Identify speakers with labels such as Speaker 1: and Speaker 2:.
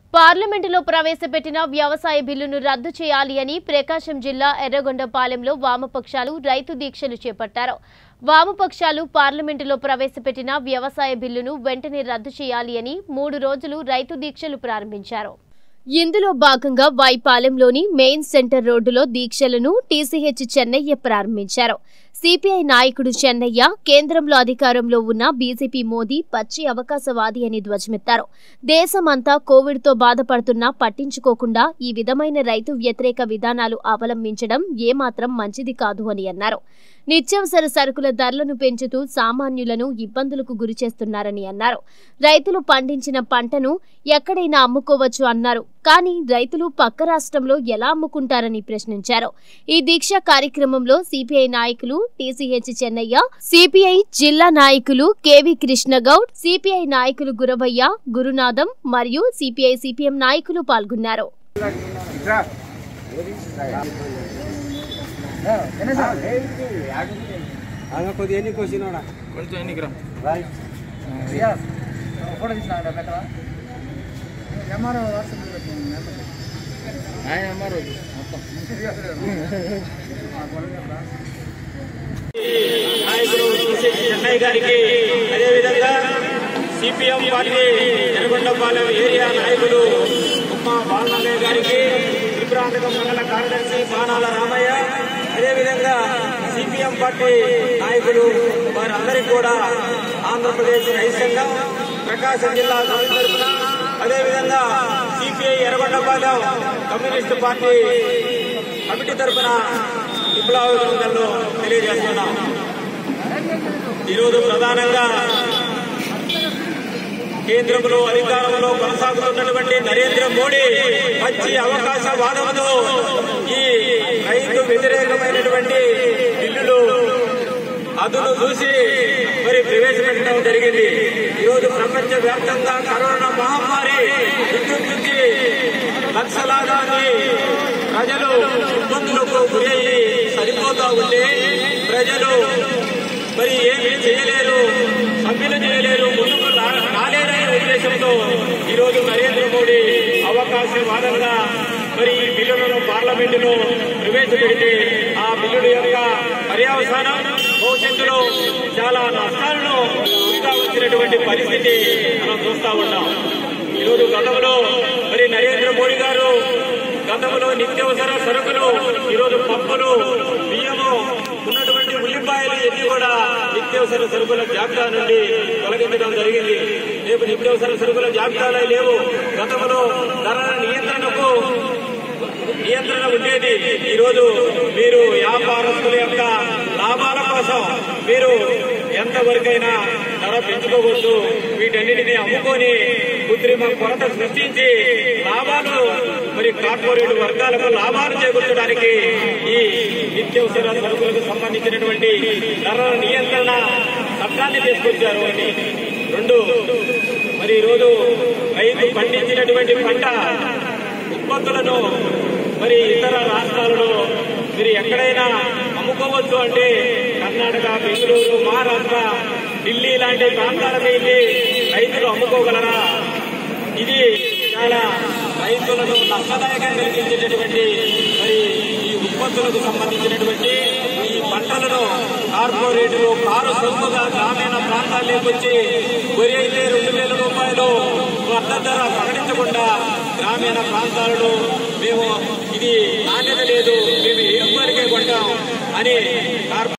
Speaker 1: పార్లమెంటులో ప్రవేశపెట్టిన వ్యవసాయ బిల్లును రద్దు చేయాలి అని ప్రకాశం జిల్లా ఎర్రగొండపాలెంలో వామపక్షాలు రైతు దీక్షలు చేపట్టారు వామపక్షాలు పార్లమెంటులో ప్రవేశపెట్టిన వ్యవసాయ బిల్లును వెంటనే రద్దు చేయాలి అని మూడు రోజులు రైతు దీక్షలు ప్రారంభించారు ఇందులో భాగంగా వైపాలెంలోని మెయిన్ సెంటర్ రోడ్డులో దీక్షలను టీసీహెచ్ చెన్నయ్య ప్రారంభించారు సిపిఐ నాయకుడు చెన్నయ్య కేంద్రంలో అధికారంలో ఉన్న బీజేపీ మోదీ పచ్చి అవకాశవాది అని ధ్వజమెత్తారు దేశమంతా కోవిడ్తో బాధపడుతున్నా పట్టించుకోకుండా ఈ విధమైన రైతు వ్యతిరేక విధానాలు అవలంబించడం ఏమాత్రం మంచిది కాదు అని అన్నారు నిత్యావసర సరుకుల ధరలను పెంచుతూ సామాన్యులను ఇబ్బందులకు గురిచేస్తున్నారని అన్నారు రైతులు పండించిన పంటను ఎక్కడైనా అమ్ముకోవచ్చు అన్నారు కానీ రైతులు పక్క రాష్ట్రంలో ఎలా అమ్ముకుంటారని ప్రశ్నించారు ఈ దీక్ష కార్యక్రమంలో సిపిఐ నాయకులు టీసీహెచ్ చెన్నయ్య సిపిఐ జిల్లా నాయకులు కెవి కృష్ణగౌడ్ సిపిఐ నాయకులు గురవయ్య గురునాథం మరియు సిపిఐ సిపిఎం నాయకులు పాల్గొన్నారు
Speaker 2: ఆమె కొద్దిగా ఎన్ని క్వశ్చన్
Speaker 3: కొంచెం ఎన్నికరా ఆయన అమ్మారు మొత్తం
Speaker 4: నాయకులు కేసీ చెన్నై గారికి అదేవిధంగా సిపిఎం పార్టీ ఎర్రగొండపాలెం ఏరియా నాయకులు ఉమ్మా బాలనల్లయ్య గారికి త్రిపురాంతకం మండల కార్యదర్శి బాణాల రామయ్య అదేవిధంగా సిపిఎం పార్టీ నాయకులు వారందరికీ కూడా ఆంధ్రప్రదేశ్ రైతు సంఘం ప్రకాశం జిల్లా సమితి తరఫున అదేవిధంగా CPI Yerragondapalem communist party committee తరఫున విప్లవాభినందనలు తెలియజేస్తున్నాం ఈరోజు ప్రధానంగా కేంద్రంలో అధికారంలో కొనసాగుతున్నటువంటి నరేంద్ర మోడీ మంచి అవకాశవాదంతో ఈ రైతు వ్యతిరేకమైనటువంటి బిల్లులు అదును చూసి మరి ప్రవేశపెట్టడం జరిగింది ఈరోజు ప్రపంచ వ్యాప్తంగా కరోనా మహమ్మారి విజృంభించి లక్షలాది మంది ప్రజలు ఇబ్బందులకు గురయ్యి సరిపోతా ఉంటే ప్రజలు మరి ఏమీ చేయలేరు సభ్యులు చేయలేరు ముందుకు రా- రాలేరనే ఉద్దేశంతో ఈరోజు నరేంద్ర మోడీ అవకాశవాదంగా మరి ఈ బిల్లులను పార్లమెంటులో ప్రవేశపెడితే ఆ బిల్లుల యొక్క పర్యవసానం భవిష్యత్తులో చాలా నష్టాలను గురిగా వచ్చినటువంటి పరిస్థితి మనం చూస్తా ఉన్నాం ఈరోజు గతంలో మరి నరేంద్ర మోడీ గారు గతంలో నిత్యావసర సరుకులు ఈరోజు పప్పులు బియ్యము ఉన్నటువంటి ఉల్లిపాయలు ఇవన్నీ కూడా నిత్యావసర సరుకుల జాబితా నుండి తొలగించడం జరిగింది రేపు నిత్యావసర సరుకుల జాబితాలో లేవు గతంలో ధరల నియంత్రణకు నియంత్రణ ఉండేది ఈరోజు మీరు వ్యాపారస్తుల యొక్క లాభాల కోసం మీరు ఎంతవరకైనా ధర పెంచుకోవద్దు వీటన్నిటిని అమ్ముకొని కృత్రిమ కొరత సృష్టించి లాభాలు మరి కార్పొరేట్ వర్గాలకు లాభాలు చేకూర్చడానికి ఈ నిత్యావసర సరుకులకు సంబంధించినటువంటి ధరల నియంత్రణ చట్టాన్ని తీసుకొచ్చారు అని రెండు మరి ఈరోజు రైతు పండించినటువంటి పంట ఉత్పత్తులను మరి ఇతర రాష్ట్రాలలో మీరు ఎక్కడైనా అమ్ముకోవచ్చు అంటే కర్ణాటక బెంగళూరు మహారాష్ట్ర ఢిల్లీ లాంటి ప్రాంతాలకు వెళ్ళి రైతులు అమ్ముకోగలరా ఇది చాలా రైతులను నష్టదాయకం కలిగించేటటువంటి మరి ఈ ఉత్పత్తులకు సంబంధించినటువంటి ఈ పంటలను కార్పొరేట్లు కారు సొమ్ముగా గ్రామీణ ప్రాంతాల్లోకి వచ్చి వరి అయితే రెండు వేల రూపాయలు మద్దతు ధర ప్రకటించకుండా గ్రామీణ ప్రాంతాలలో మేము ఇది